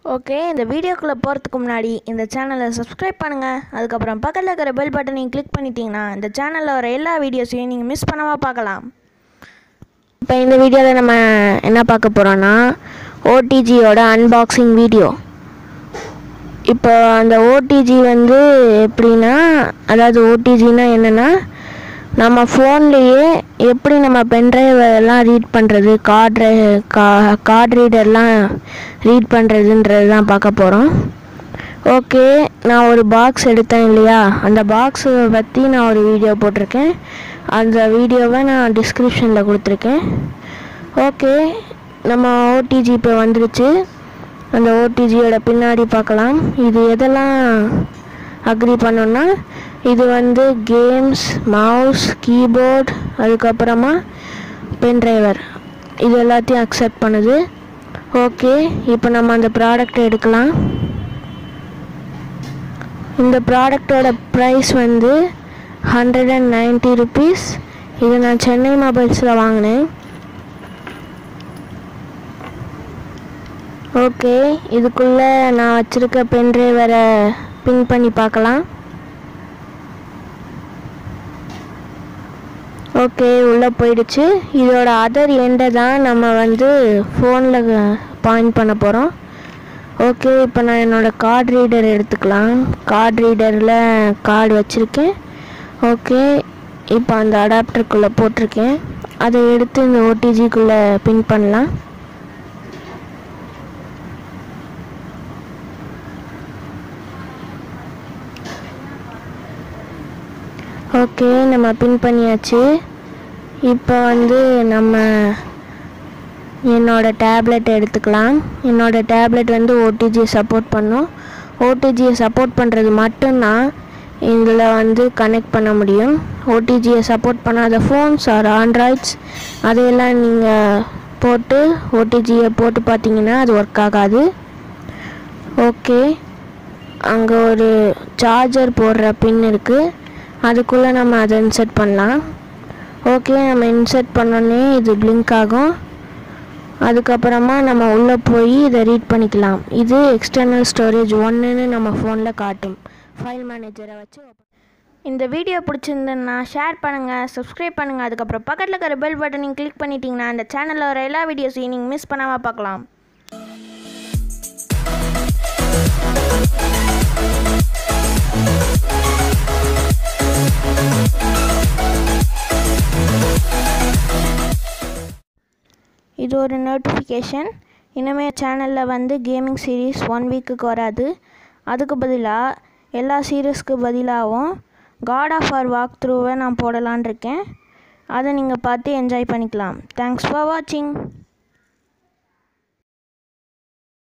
okay இந்த வீடியோக்குள்ளே போகிறதுக்கு முன்னாடி இந்த சேனலை சப்ஸ்கிரைப் பண்ணுங்கள் அதுக்கப்புறம் பக்கத்தில் இருக்கிற பெல் பட்டனையும் கிளிக் பண்ணிட்டீங்கன்னா இந்த சேனலில் வர எல்லா வீடியோஸையும் நீங்கள் மிஸ் பண்ணாமல் பார்க்கலாம் இப்போ இந்த வீடியோவில் நம்ம என்ன பார்க்க போகிறோன்னா ஓடிஜியோட அன்பாக்சிங் வீடியோ இப்போ அந்த ஓடிஜி வந்து எப்படின்னா அதாவது ஓடிஜினா என்னென்னா நம்ம ஃபோன்லேயே எப்படி நம்ம பென்ட்ரைவ் எல்லாம் ரீட் பண்ணுறது கார்டு கா கார்டு ரீடர்லாம் ரீட் பண்ணுறதுன்றது தான் பார்க்க போகிறோம் ஓகே நான் ஒரு பாக்ஸ் எடுத்தேன் இல்லையா அந்த பாக்ஸை பற்றி நான் ஒரு வீடியோ போட்டிருக்கேன் அந்த வீடியோவை நான் டிஸ்கிரிப்ஷனில் கொடுத்துருக்கேன் ஓகே நம்ம ஓடிஜி இப்போ வந்துருச்சு அந்த ஓடிஜியோட பின்னாடி பார்க்கலாம் இது எதெல்லாம் அக்ரி பண்ணோன்னா இது வந்து கேம்ஸ் மவுஸ் கீபோர்ட் அதுக்கப்புறமா பென் டிரைவர் இது எல்லாத்தையும் அக்செப்ட் பண்ணுது ஓகே இப்போ நம்ம அந்த ப்ராடக்ட் எடுக்கலாம் இந்த ப்ராடக்டோட ப்ரைஸ் வந்து ஹண்ட்ரட் அண்ட் நைன்ட்டி ருபீஸ் இது நான் சென்னை மொபைல்ஸில் வாங்கினேன் ஓகே இதுக்குள்ளே நான் வச்சுருக்க பென் டிரைவரை பின் பண்ணி பார்க்கலாம் ஓகே உள்ளே போயிடுச்சு இதோட அதர் எண்டை தான் நம்ம வந்து ஃபோனில் பாயிண்ட் பண்ண போகிறோம் ஓகே இப்போ நான் என்னோடய கார்டு ரீடர் எடுத்துக்கலாம் கார்டு ரீடரில் கார்டு வச்சுருக்கேன் ஓகே இப்போ அந்த அடாப்டருக்குள்ளே போட்டிருக்கேன் அதை எடுத்து இந்த ஓடிஜிக்குள்ளே பின் பண்ணலாம் ஓகே நம்ம பின் பண்ணியாச்சு இப்போ வந்து நம்ம என்னோட டேப்லெட் எடுத்துக்கலாம் என்னோட டேப்லெட் வந்து ஓடிஜியை சப்போர்ட் பண்ணும் ஓடிஜியை சப்போர்ட் பண்ணுறது மட்டும்தான் இதில் வந்து கனெக்ட் பண்ண முடியும் ஓடிஜியை சப்போர்ட் பண்ணாத ஃபோன்ஸ் ஆர் ஆண்ட்ராய்ட்ஸ் அதையெல்லாம் நீங்கள் போட்டு ஓடிஜியை போட்டு பார்த்தீங்கன்னா அது ஒர்க் ஆகாது ஓகே அங்கே ஒரு சார்ஜர் போடுற பின் இருக்குது அதுக்குள்ளே நம்ம அதை இன்சர்ட் பண்ணலாம் ஓகே நம்ம இன்சர்ட் பண்ணோன்னே இது பிளிங்க் ஆகும் அதுக்கப்புறமா நம்ம உள்ளே போய் இதை ரீட் பண்ணிக்கலாம் இது எக்ஸ்டர்னல் ஸ்டோரேஜ் ஒன்றுன்னு நம்ம ஃபோனில் காட்டும் ஃபைல் மேனேஜரை வச்சு இந்த வீடியோ பிடிச்சிருந்ததுன்னா ஷேர் பண்ணுங்கள் சப்ஸ்கிரைப் பண்ணுங்கள் அதுக்கப்புறம் பக்கத்தில் இருக்கிற பெல் பட்டனையும் கிளிக் பண்ணிட்டீங்கன்னா அந்த சேனலில் வர எல்லா வீடியோஸையும் நீங்கள் மிஸ் பண்ணாமல் பார்க்கலாம் இது ஒரு நோட்டிஃபிகேஷன் இனிமேல் சேனலில் வந்து கேமிங் சீரீஸ் ஒன் வீக்குக்கு வராது அதுக்கு பதிலாக எல்லா சீரீஸ்க்கு பதிலாகவும் காட் ஆஃப் ஆர் வாக் த்ரூவை நான் போடலான் இருக்கேன் அதை நீங்கள் பார்த்து என்ஜாய் பண்ணிக்கலாம் தேங்க்ஸ் ஃபார் வாட்சிங்